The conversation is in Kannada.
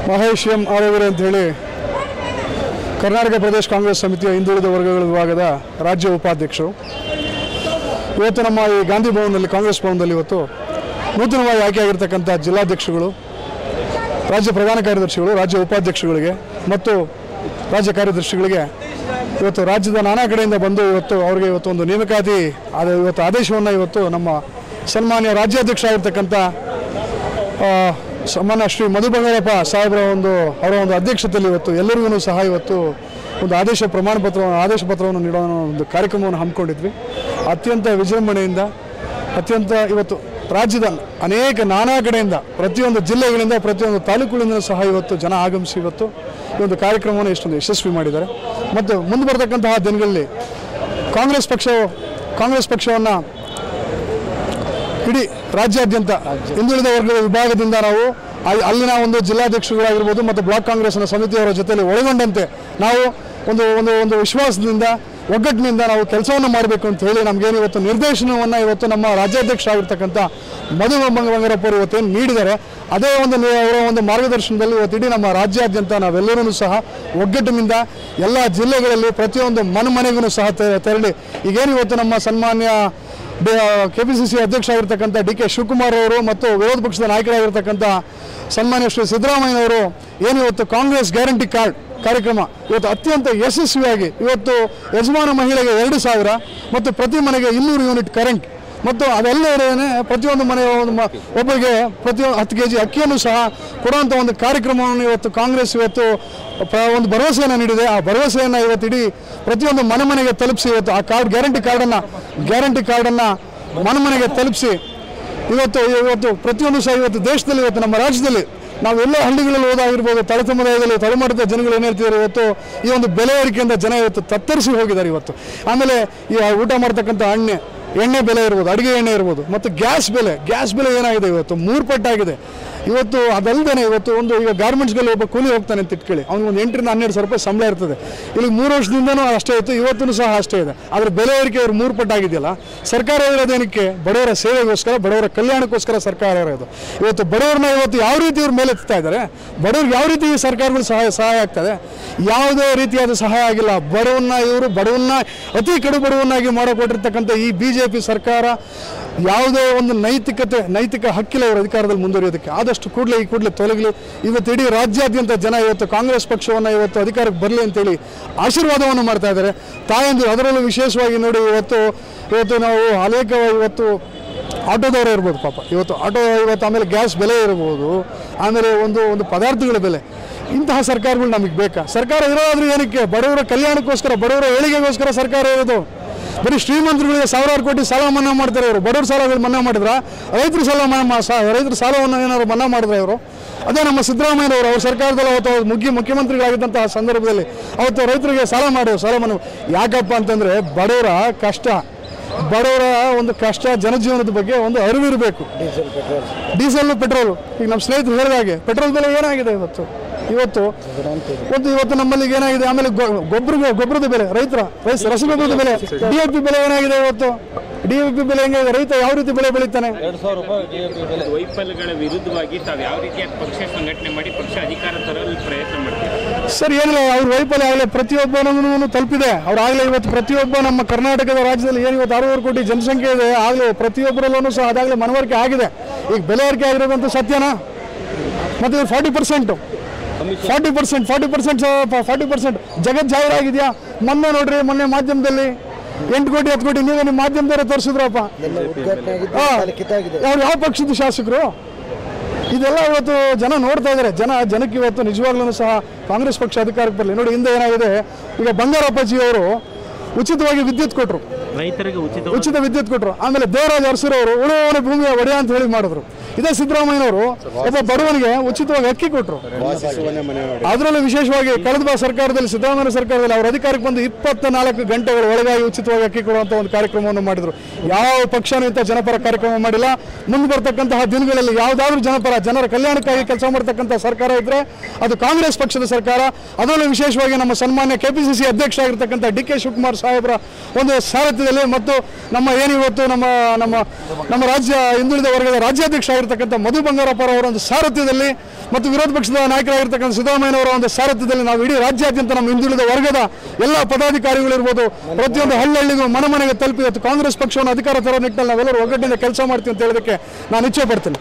ಮಹೇಶ್ ಎಂ ಆರೋಗ್ಯ ಅಂತ ಹೇಳಿ ಕರ್ನಾಟಕ ಪ್ರದೇಶ ಕಾಂಗ್ರೆಸ್ ಸಮಿತಿಯ ಹಿಂದುಳಿದ ವರ್ಗಗಳ ವಿಭಾಗದ ರಾಜ್ಯ ಉಪಾಧ್ಯಕ್ಷರು ಇವತ್ತು ನಮ್ಮ ಈ ಗಾಂಧಿ ಭವನದಲ್ಲಿ ಕಾಂಗ್ರೆಸ್ ಭವನದಲ್ಲಿ ಇವತ್ತು ನೂತನವಾಗಿ ಆಯ್ಕೆಯಾಗಿರ್ತಕ್ಕಂಥ ಜಿಲ್ಲಾಧ್ಯಕ್ಷಗಳು ರಾಜ್ಯ ಪ್ರಧಾನ ಕಾರ್ಯದರ್ಶಿಗಳು ರಾಜ್ಯ ಉಪಾಧ್ಯಕ್ಷಗಳಿಗೆ ಮತ್ತು ರಾಜ್ಯ ಕಾರ್ಯದರ್ಶಿಗಳಿಗೆ ಇವತ್ತು ರಾಜ್ಯದ ನಾನಾ ಕಡೆಯಿಂದ ಬಂದು ಇವತ್ತು ಅವರಿಗೆ ಇವತ್ತು ಒಂದು ನೇಮಕಾತಿ ಆದ ಇವತ್ತು ಆದೇಶವನ್ನು ಇವತ್ತು ನಮ್ಮ ಸನ್ಮಾನ್ಯ ರಾಜ್ಯಾಧ್ಯಕ್ಷ ಆಗಿರ್ತಕ್ಕಂಥ ಆ, ಸನ್ಮಾನ್ಯ ಶ್ರೀ ಮಧು ಬಂಗಾರಪ್ಪ ಸಾಹೇಬರ ಒಂದು ಅವರ ಒಂದು ಅಧ್ಯಕ್ಷತೆಯಲ್ಲಿ ಇವತ್ತು ಎಲ್ಲರಿಗೂ ಸಹ ಇವತ್ತು ಒಂದು ಆದೇಶ ಪ್ರಮಾಣ ಪತ್ರವನ್ನು ಆದೇಶ ಪತ್ರವನ್ನು ನೀಡೋ ಒಂದು ಕಾರ್ಯಕ್ರಮವನ್ನು ಹಮ್ಮಿಕೊಂಡಿದ್ವಿ ಅತ್ಯಂತ ವಿಜೃಂಭಣೆಯಿಂದ ಅತ್ಯಂತ ಇವತ್ತು ರಾಜ್ಯದ ಅನೇಕ ನಾನಾ ಕಡೆಯಿಂದ ಪ್ರತಿಯೊಂದು ಜಿಲ್ಲೆಗಳಿಂದ ಪ್ರತಿಯೊಂದು ತಾಲೂಕುಗಳಿಂದ ಸಹ ಇವತ್ತು ಜನ ಆಗಮಿಸಿ ಇವತ್ತು ಈ ಒಂದು ಕಾರ್ಯಕ್ರಮವನ್ನು ಇಷ್ಟೊಂದು ಯಶಸ್ವಿ ಮಾಡಿದ್ದಾರೆ ಮತ್ತು ಮುಂದೆ ಬರ್ತಕ್ಕಂತಹ ದಿನಗಳಲ್ಲಿ ಕಾಂಗ್ರೆಸ್ ಪಕ್ಷವು ಕಾಂಗ್ರೆಸ್ ಪಕ್ಷವನ್ನು ಇಡೀ ರಾಜ್ಯಾದ್ಯಂತ ಹಿಂದುಳಿದ ವರ್ಗದ ವಿಭಾಗದಿಂದ ನಾವು ಅಲ್ಲಿ- ಅಲ್ಲಿನ ಒಂದು ಜಿಲ್ಲಾಧ್ಯಕ್ಷರುಗಳಾಗಿರ್ಬೋದು ಮತ್ತು ಬ್ಲಾಕ್ ಕಾಂಗ್ರೆಸ್ನ ಸಮಿತಿಯವರ ಜೊತೆಯಲ್ಲಿ ಒಳಗೊಂಡಂತೆ ನಾವು ಒಂದು ಒಂದು ಒಂದು ವಿಶ್ವಾಸದಿಂದ ಒಗ್ಗಟ್ಟಿನಿಂದ ನಾವು ಕೆಲಸವನ್ನು ಮಾಡಬೇಕು ಅಂತ ಹೇಳಿ ನಮಗೇನು ಇವತ್ತು ನಿರ್ದೇಶನವನ್ನು ಇವತ್ತು ನಮ್ಮ ರಾಜ್ಯಾಧ್ಯಕ್ಷ ಆಗಿರ್ತಕ್ಕಂಥ ಮಧು ಬಂಗಾರಪ್ಪ ಅವರು ಇವತ್ತೇನು ನೀಡಿದ್ದಾರೆ ಅದೇ ಒಂದು ನಿ- ಅವರ ಒಂದು ಮಾರ್ಗದರ್ಶನದಲ್ಲಿ ಇವತ್ತು ಇಡೀ ನಮ್ಮ ರಾಜ್ಯಾದ್ಯಂತ ನಾವೆಲ್ಲರೂ ಸಹ ಒಗ್ಗಟ್ಟಿನಿಂದ ಎಲ್ಲ ಜಿಲ್ಲೆಗಳಲ್ಲಿ ಪ್ರತಿಯೊಂದು ಮನೆ ಮನೆಗೂ ಸಹ ತೆ- ತೆರಳಿ ಈಗೇನು ಇವತ್ತು ನಮ್ಮ ಸನ್ಮಾನ್ಯ ಕೆ ಪಿ ಸಿ ಸಿ ಅಧ್ಯಕ್ಷ ಆಗಿರ್ತಕ್ಕಂಥ ಡಿ ಕೆ ಶಿವಕುಮಾರ್ ಅವರು ಮತ್ತು ವಿರೋಧ ಪಕ್ಷದ ನಾಯಕರಾಗಿರ್ತಕ್ಕಂಥ ಸನ್ಮಾನ್ಯ ಶ್ರೀ ಸಿದ್ದರಾಮಯ್ಯನವರು ಏನು ಇವತ್ತು ಕಾಂಗ್ರೆಸ್ ಗ್ಯಾರಂಟಿ ಕಾರ್ಡ್ ಕಾರ್ಯಕ್ರಮ ಇವತ್ತು ಅತ್ಯಂತ ಯಶಸ್ವಿಯಾಗಿ ಇವತ್ತು ಯಜಮಾನ ಮಹಿಳೆಗೆ ಎರಡು ಸಾವಿರ ಮತ್ತು ಪ್ರತಿ ಮನೆಗೆ ಇನ್ನೂರು ಯೂನಿಟ್ ಕರೆಂಟ್ ಮತ್ತು ಅದೆಲ್ಲದೇ ಪ್ರತಿಯೊಂದು ಮನೆ ಒಂದು ಮ- ಒಬ್ಬರಿಗೆ ಪ್ರತಿಯೊಂದು ಹತ್ತು ಕೆ ಜಿ ಅಕ್ಕಿಯನ್ನು ಸಹ ಕೊಡುವಂಥ ಒಂದು ಕಾರ್ಯಕ್ರಮವನ್ನು ಇವತ್ತು ಕಾಂಗ್ರೆಸ್ ಇವತ್ತು ಪ್ರ- ಒಂದು ಭರವಸೆಯನ್ನು ನೀಡಿದೆ ಆ ಭರವಸೆಯನ್ನು ಇವತ್ತು ಇಡೀ ಪ್ರತಿಯೊಂದು ಮನೆ ಮನೆಗೆ ತಲುಪಿಸಿ ಇವತ್ತು ಆ ಕಾರ್ಡ್ ಗ್ಯಾರಂಟಿ ಕಾರ್ಡನ್ನು ಗ್ಯಾರಂಟಿ ಕಾರ್ಡನ್ನು ಮನೆ ಮನೆಗೆ ತಲುಪಿಸಿ ಇವತ್ತು ಇವತ್ತು ಪ್ರತಿಯೊಂದು ಸಹ ಇವತ್ತು ದೇಶದಲ್ಲಿ ಇವತ್ತು ನಮ್ಮ ರಾಜ್ಯದಲ್ಲಿ ನಾವು ಎಲ್ಲ ಹಳ್ಳಿಗಳಲ್ಲಿ ಹೋದಾಗಿರ್ಬೋದು ತಳ ಸಮುದಾಯದಲ್ಲಿ ತಳಮಟ್ಟದ ಜನಗಳು ಏನು ಹೇಳ್ತಿದ್ದಾರೆ ಇವತ್ತು ಈ ಒಂದು ಬೆಲೆ ಏರಿಕೆಯಿಂದ ಜನ ಇವತ್ತು ತತ್ತರಿಸಿ ಹೋಗಿದ್ದಾರೆ ಇವತ್ತು ಆಮೇಲೆ ಈ ಊಟ ಮಾಡ್ತಕ್ಕಂಥ ಎಣ್ಣೆ ಎಣ್ಣೆ ಬೆಲೆ ಇರ್ಬೋದು ಅಡುಗೆ ಎಣ್ಣೆ ಇರ್ಬೋದು ಮತ್ತು ಗ್ಯಾಸ್ ಬೆಲೆ ಗ್ಯಾಸ್ ಬೆಲೆ ಏನಾಗಿದೆ ಇವತ್ತು ಮೂರು ಪಟ್ಟಾಗಿದೆ ಇವತ್ತು ಅದಲ್ಲದೆ ಇವತ್ತು ಒಂದು ಈಗ ಗಾರ್ಮೆಂಟ್ಸ್ಗಳಲ್ಲಿ ಒಬ್ಬ ಕೂಲಿ ಹೋಗ್ತಾನೆ ಅಂತ ಇಟ್ಕೊಳ್ಳಿ ಅವ್ನಿಗೆ ಒಂದು ಎಂಟರಿಂದ ಹನ್ನೆರಡು ಸಾವಿರ ರೂಪಾಯಿ ಸಂಬಳ ಇರ್ತದೆ ಇಲ್ಲಿ ಮೂರು ವರ್ಷದಿಂದನೂ ಅಷ್ಟೇ ಇತ್ತು ಇವತ್ತೂ ಸಹ ಅಷ್ಟೇ ಇದೆ ಆದರೆ ಬೆಲೆ ಏರಿಕೆ ಅವ್ರು ಮೂರು ಪಟ್ಟಾಗಿದೆಯಲ್ಲ ಸರ್ಕಾರ ಇರೋದೇನಕ್ಕೆ ಬಡವರ ಸೇವೆಗೋಸ್ಕರ ಬಡವರ ಕಲ್ಯಾಣಕ್ಕೋಸ್ಕರ ಸರ್ಕಾರ ಇರೋದು ಇವತ್ತು ಬಡವರನ್ನ ಇವತ್ತು ಯಾವ ರೀತಿ ಇವ್ರ ಮೇಲೆ ಎತ್ತಾ ಇದ್ದಾರೆ ಬಡವ್ರಿಗೆ ಯಾವ ರೀತಿ ಈ ಸರ್ಕಾರಗಳು ಸಹಾಯ ಸಹಾಯ ಆಗ್ತದೆ ಯಾವುದೇ ರೀತಿಯಾದ ಸಹಾಯ ಆಗಿಲ್ಲ ಬಡವನ್ನ ಇವರು ಬಡವನ್ನ ಅತಿ ಕಡು ಬಡವನ್ನಾಗಿ ಮಾಡಿಕೊಟ್ಟಿರ್ತಕ್ಕಂಥ ಈ ಬಿ ಜೆ ಪಿ ಸರ್ಕಾರ ಯಾವುದೇ ಒಂದು ನೈತಿಕತೆ ನೈತಿಕ ಹಕ್ಕಿಲ್ಲ ಇವರು ಅಧಿಕಾರದಲ್ಲಿ ಮುಂದುವರಿಯೋದಕ್ಕೆ ಆದಷ್ಟು ಕೂಡಲೇ ಈ ಕೂಡಲೇ ತೊಲಗಲಿ ಇವತ್ತು ಇಡೀ ರಾಜ್ಯಾದ್ಯಂತ ಜನ ಇವತ್ತು ಕಾಂಗ್ರೆಸ್ ಪಕ್ಷವನ್ನು ಇವತ್ತು ಅಧಿಕಾರಕ್ಕೆ ಬರಲಿ ಅಂತೇಳಿ ಆಶೀರ್ವಾದವನ್ನು ಮಾಡ್ತಾ ಇದ್ದಾರೆ ತಾಯಂದಿರು ಅದರಲ್ಲೂ ವಿಶೇಷವಾಗಿ ನೋಡಿ ಇವತ್ತು ಇವತ್ತು ನಾವು ಅನೇಕ ಇವತ್ತು ಆಟೋದವರು ಇರ್ಬೋದು ಪಾಪ ಇವತ್ತು ಆಟೋ ಇವತ್ತು ಆಮೇಲೆ ಗ್ಯಾಸ್ ಬೆಲೆ ಇರ್ಬೋದು ಆಮೇಲೆ ಒಂದು ಒಂದು ಪದಾರ್ಥಗಳ ಬೆಲೆ ಇಂತಹ ಸರ್ಕಾರಗಳು ನಮಗೆ ಬೇಕಾ ಸರ್ಕಾರ ಇರೋದಾದ್ರೂ ಏನಕ್ಕೆ ಬಡವರ ಕಲ್ಯಾಣಕ್ಕೋಸ್ಕರ ಬಡವರ ಏಳಿಗೆಗೋಸ್ಕರ ಸರ್ಕಾರ ಇರೋದು ಬರೀ ಶ್ರೀಮಂತರುಗಳಿಗೆ ಸಾವಿರಾರು ಕೋಟಿ ಸಾಲ ಮನ್ನಾ ಮಾಡ್ತಾರೆ ಇವರು ಬಡವ್ರ ಸಾಲಗಳು ಮನ್ನಾ ಮಾಡಿದ್ರ ರೈತರ ಸಾಲ ಮನ್ನಾ ಸಾ- ರೈತರ ಸಾಲವನ್ನು ಏನಾದ್ರು ಮನ್ನಾ ಮಾಡಿದ್ರೆ ಇವರು ಅದೇ ನಮ್ಮ ಸಿದ್ದರಾಮಯ್ಯನವರು ಅವ್ರ ಸರ್ಕಾರದಲ್ಲಿ ಅವತ್ತು ಅವ್ರು ಮುಖ್ಯ ಮುಖ್ಯಮಂತ್ರಿಗಳಾಗಿದ್ದಂತಹ ಸಂದರ್ಭದಲ್ಲಿ ಅವತ್ತು ರೈತರಿಗೆ ಸಾಲ ಮಾಡಿ ಸಾಲ ಮನ್ನಾ ಯಾಕಪ್ಪ ಅಂತಂದರೆ ಬಡವರ ಕಷ್ಟ ಬಡವರ ಒಂದು ಕಷ್ಟ ಜನಜೀವನದ ಬಗ್ಗೆ ಒಂದು ಅರಿವಿರಬೇಕು ಡೀಸೆಲ್ ಪೆಟ್ರೋಲ್ ಈಗ ನಮ್ಮ ಸ್ನೇಹಿತರು ಹೇಳಿದ ಹಾಗೆ ಪೆಟ್ರೋಲ್ ಬೆಲೆ ಏನಾಗಿದೆ ಇವತ್ತು ಇವತ್ತು ಒಂದು ಇವತ್ತು ನಮ್ಮಲ್ಲಿ ಏನಾಗಿದೆ ಆಮೇಲೆ ಗೊ- ಗೊಬ್ಬರ ಗೊಬ್ಬರದ ಬೆಲೆ ರೈತರ ರೈತ ರಸಗೊಬ್ಬರದ ಬೆಲೆ ಡಿ ಎ ಪಿ ಬೆಲೆ ಏನಾಗಿದೆ ಇವತ್ತು ಡಿ ಎ ಪಿ ಬೆಲೆ ಹೆಂಗಿದೆ ರೈತ ಯಾವ ರೀತಿ ಬೆಳೆ ಬೆಳೀತಾನೆ ವೈಫಲ್ಯಗಳ ವಿರುದ್ಧವಾಗಿ ತಾವು ಯಾವ ರೀತಿಯ ಪಕ್ಷ ಸಂಘಟನೆ ಮಾಡಿ ಪಕ್ಷ ಅಧಿಕಾರ ತರಲು ಪ್ರಯತ್ನ ಮಾಡ್ತೀರಾ ಸರ್ ಏನಿಲ್ಲ ಅವ್ರ ವೈಫಲ್ಯ ಆಗಲೇ ಪ್ರತಿಯೊಬ್ಬನೂ ತಲುಪಿದೆ ಅವ್ರಾಗಲೇ ಇವತ್ತು ಪ್ರತಿಯೊಬ್ಬ ನಮ್ಮ ಕರ್ನಾಟಕದ ರಾಜ್ಯದಲ್ಲಿ ಏನು ಇವತ್ತು ಅರವತ್ತು ಕೋಟಿ ಜನಸಂಖ್ಯೆ ಇದೆ ಆಗಲೇ ಪ್ರತಿಯೊಬ್ಬರಲ್ಲೂ ಸಹ ಅದಾಗಲೇ ಮನವರಿಕೆ ಆಗಿದೆ ಈಗ ಬೆಲೆ ಏರಿಕೆ ಆಗಿರೋದಂತೂ ಸತ್ಯನಾ ಮತ್ತು forty percent forty percent forty percent forty percent ಜಗತ್ ಜಾಹೀರಾಗಿದೆಯಾ ಮೊನ್ನೆ ನೋಡ್ರಿ ಮೊನ್ನೆ ಮಾಧ್ಯಮದಲ್ಲಿ ಎಂಟು ಕೋಟಿ ಹತ್ತು ಕೋಟಿ ನೀವೇ ನಿಮ್ಮ ಮಾಧ್ಯಮದವರೇ ತೋರಿಸಿದ್ರಪ್ಪ ಅವ್ರು ಯಾವ ಪಕ್ಷದ ಶಾಸಕರು ಇದೆಲ್ಲ ಇವತ್ತು ಜನ ನೋಡ್ತಾ ಇದ್ದಾರೆ ಜನ ಜನಕ್ಕೆ ಇವತ್ತು ನಿಜವಾಗ್ಲೂ ಸಹ ಕಾಂಗ್ರೆಸ್ ಪಕ್ಷ ಅಧಿಕಾರಕ್ಕೆ ಬರಲಿ ನೋಡಿ ಹಿಂದೆ ಏನಾಗಿದೆ ಈಗ ಬಂಗಾರಪ್ಪಾಜಿ ಅವರು ಉಚಿತವಾಗಿ ವಿದ್ಯುತ್ ಕೊಟ್ಟರು ರೈತರಿಗೆ ಉಚಿತ ಉಚಿತ ವಿದ್ಯುತ್ ಕೊಟ್ಟರು ಆಮೇಲೆ ದೇವರಾಜ್ ಅರಸರು ಅವರು ಉಳುವವನ ಭೂಮಿಯ ಒಡೆಯ ಅಂತ ಹೇಳಿ ಮಾಡಿದ್ರು ಇದೇ ಸಿದ್ದರಾಮಯ್ಯನವರು ಒಬ್ಬ ಬಡವನಿಗೆ ಉಚಿತವಾಗಿ ಅಕ್ಕಿ ಕೊಟ್ಟರು ಅದರಲ್ಲೂ ವಿಶೇಷವಾಗಿ ಕಳೆದ ಬಾ ಸರ್ಕಾರದಲ್ಲಿ ಸಿದ್ದರಾಮಯ್ಯ ಸರ್ಕಾರದಲ್ಲಿ ಅವರ ಅಧಿಕಾರಕ್ಕೆ ಬಂದು ಇಪ್ಪತ್ತ ನಾಲ್ಕು ಗಂಟೆಗಳ ಒಳಗಾಗಿ ಉಚಿತವಾಗಿ ಅಕ್ಕಿ ಕೊಡುವಂಥ ಒಂದು ಕಾರ್ಯಕ್ರಮವನ್ನು ಮಾಡಿದ್ರು ಯಾವ ಪಕ್ಷನೂ ಇಂಥ ಜನಪರ ಕಾರ್ಯಕ್ರಮ ಮಾಡಿಲ್ಲ ಮುಂದೆ ಬರ್ತಕ್ಕಂತಹ ದಿನಗಳಲ್ಲಿ ಯಾವುದಾದ್ರೂ ಜನಪರ ಜನರ ಕಲ್ಯಾಣಕ್ಕಾಗಿ ಕೆಲಸ ಮಾಡ್ತಕ್ಕಂಥ ಸರ್ಕಾರ ಇದ್ರೆ ಅದು ಕಾಂಗ್ರೆಸ್ ಪಕ್ಷದ ಸರ್ಕಾರ ಅದರಲ್ಲೂ ವಿಶೇಷವಾಗಿ ನಮ್ಮ ಸನ್ಮಾನ್ಯ ಕೆಪಿಸಿಸಿ ಅಧ್ಯಕ್ಷ ಆಗಿರ್ತಕ್ಕಂಥ ಡಿ ಕೆ ಶಿವಕುಮಾರ್ ಸಾಹೇಬರ ಒಂದು ಸಾರಥ್ಯ ನೇತೃತ್ವದಲ್ಲಿ ಮತ್ತು ನಮ್ಮ ಏನು ಇವತ್ತು ನಮ್ಮ ನಮ್ಮ ನಮ್ಮ ರಾಜ್ಯ ಹಿಂದುಳಿದ ವರ್ಗದ ರಾಜ್ಯಾಧ್ಯಕ್ಷ ಆಗಿರ್ತಕ್ಕಂಥ ಮಧು ಬಂಗಾರಪ್ಪ ಅವರ ಒಂದು ಸಾರಥ್ಯದಲ್ಲಿ ಮತ್ತು ವಿರೋಧ ಪಕ್ಷದ ನಾಯಕರಾಗಿರ್ತಕ್ಕಂಥ ಸಿದ್ದರಾಮಯ್ಯನವರ ಒಂದು ಸಾರಥ್ಯದಲ್ಲಿ ನಾವು ಇಡೀ ರಾಜ್ಯಾದ್ಯಂತ ನಮ್ಮ ಹಿಂದುಳಿದ ವರ್ಗದ ಎಲ್ಲ ಪದಾಧಿಕಾರಿಗಳಿರ್ಬೋದು ಪ್ರತಿಯೊಂದು ಹಳ್ಳಿಗೂ ಮನೆ ಮನೆಗೆ ತಲುಪಿ ಇವತ್ತು ಕಾಂಗ್ರೆಸ್ ಪಕ್ಷವನ್ನು ಅಧಿಕಾರ ತರೋ ನಿಟ್ಟಿನಲ್ಲಿ ನಾವೆಲ್ಲರೂ ಒಗ್ಗಟ್ಟಿನಿಂದ ಕೆಲಸ ಮಾಡ್ತೀವಿ ಅಂತ ಹೇಳೋದಕ್ಕೆ ನಾನು ಇಚ್ಛೆ ಪಡ್ತೀನಿ